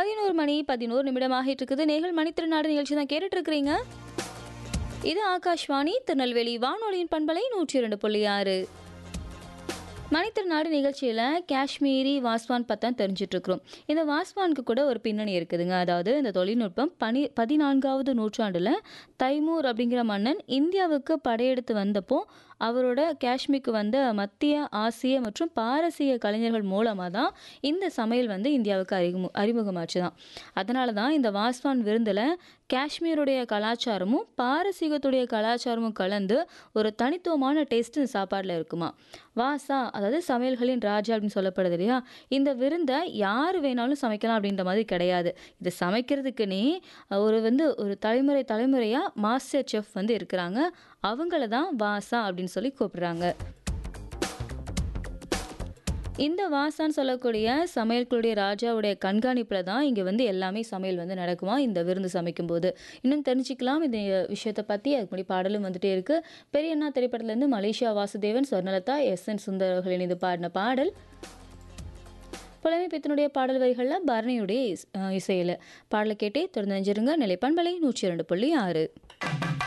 பதினோரு மணி பதினோரு நிமிடம் ஆகிட்டு இருக்குது நேர்கள் மணித்திருநாடு நிகழ்ச்சி தான் கேட்டுட்டு இருக்கிறீங்க இது ஆகாஷ்வாணி திருநெல்வேலி வானொலியின் பண்பலை நூற்றி இரண்டு புள்ளி ஆறு மணித்திருநாடு நிகழ்ச்சியில் காஷ்மீரி வாஸ்வான் பற்றி தெரிஞ்சிட்டு இருக்கிறோம் இந்த வாஸ்வானுக்கு கூட ஒரு பின்னணி இருக்குதுங்க அதாவது இந்த தொழில்நுட்பம் பனி பதினான்காவது நூற்றாண்டில் தைமூர் அப்படிங்கிற மன்னன் இந்தியாவுக்கு படையெடுத்து வந்தப்போ அவரோட காஷ்மீருக்கு வந்த மத்திய ஆசிய மற்றும் பாரசீக கலைஞர்கள் மூலமாக தான் இந்த சமையல் வந்து இந்தியாவுக்கு அறிமுக அறிமுகமாச்சு தான் அதனால தான் இந்த வாஸ்வான் விருந்தில் காஷ்மீருடைய கலாச்சாரமும் பாரசீகத்துடைய கலாச்சாரமும் கலந்து ஒரு தனித்துவமான டேஸ்ட் இந்த சாப்பாடில் இருக்குமா வாசா அதாவது சமையல்களின் ராஜா அப்படின்னு சொல்லப்படுது இல்லையா இந்த விருந்தை யார் வேணாலும் சமைக்கலாம் அப்படின்ற மாதிரி கிடையாது இதை சமைக்கிறதுக்குன்னே ஒரு வந்து ஒரு தலைமுறை தலைமுறையாக மாஸ்டர் செஃப் வந்து இருக்கிறாங்க அவங்கள தான் வாசா அப்படின்னு சொல்லி கூப்பிடுறாங்க இந்த வாசான்னு சொல்லக்கூடிய சமையல்களுடைய ராஜாவுடைய கண்காணிப்பில் தான் இங்கே வந்து எல்லாமே சமையல் வந்து நடக்குமா இந்த விருந்து சமைக்கும்போது இன்னும் தெரிஞ்சுக்கலாம் இந்த விஷயத்தை பற்றி அதுக்கு முன்னாடி பாடலும் வந்துட்டே இருக்கு பெரியண்ணா திரைப்படத்துலேருந்து Malaysia Vasudevan Swarnalatha S N Sundar அவர்கள் இணைந்து பாடின பாடல் புலமை பித்தனுடைய பாடல் வரிகளில் பரணியுடைய இஸ்- அஹ் இசையில் பாடலை கேட்டே தொடர்ந்து நினைஞ்சிருங்க நிலைப்பண்பலை நூற்றி இரண்டு புள்ளி ஆறு